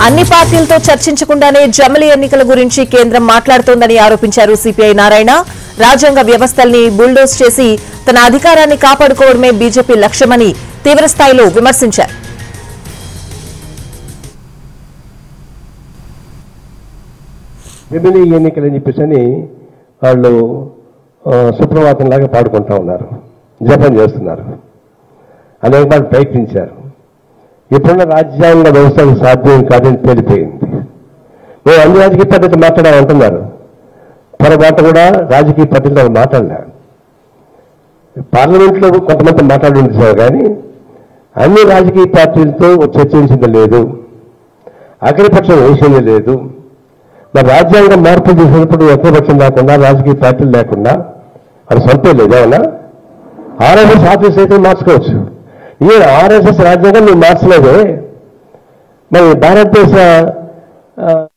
అన్ని పార్టీలతో చర్చించకుండానే జమిలీ ఎన్నికల గురించి కేంద్రం మాట్లాడుతోందని ఆరోపించారు సిపిఐ నారాయణ రాజ్యాంగ వ్యవస్థల్ని బుల్డోజ్ చేసి తన అధికారాన్ని కాపాడుకోవడమే బీజేపీ లక్ష్యమని తీవ్రస్థాయిలో విమర్శించారు ఎమ్మెల్యే ఎన్నికలు అని చెప్పేసి అని వాళ్ళు ఆ, సుప్రభాతంలాగా పాడుకుంటా ఉన్నారు జపం చేస్తున్నారు అనేక వాళ్ళు ప్రయత్నించారు ఇప్పుడున్న రాజ్యాంగ వ్యవస్థలు సాధ్యం కాదని తేలిపోయింది మేము అన్ని రాజకీయ పద్ధతి మాట్లాడాలంటున్నారు పొరపాటు కూడా రాజకీయ పద్ధతిలో మాట్లాడలే పార్లమెంట్లో కొంతమంది మాట్లాడి ఉంటారు కానీ అన్ని రాజకీయ పార్టీలతో చర్చించింది లేదు అఖిలపక్షం వేసింది లేదు మరి రాజ్యాంగం మార్పు చేసినప్పుడు అఖిలపక్షం లేకుండా రాజకీయ పార్టీలు లేకుండా అది సొంత లేదు ఏమన్నా ఆర్ఎస్ఎస్ ఆఫీస్ అయితే మార్చుకోవచ్చు ఈ ఆర్ఎస్ఎస్ రాజ్యాంగం నువ్వు మార్చలేదే మరి భారతదేశ ఆ,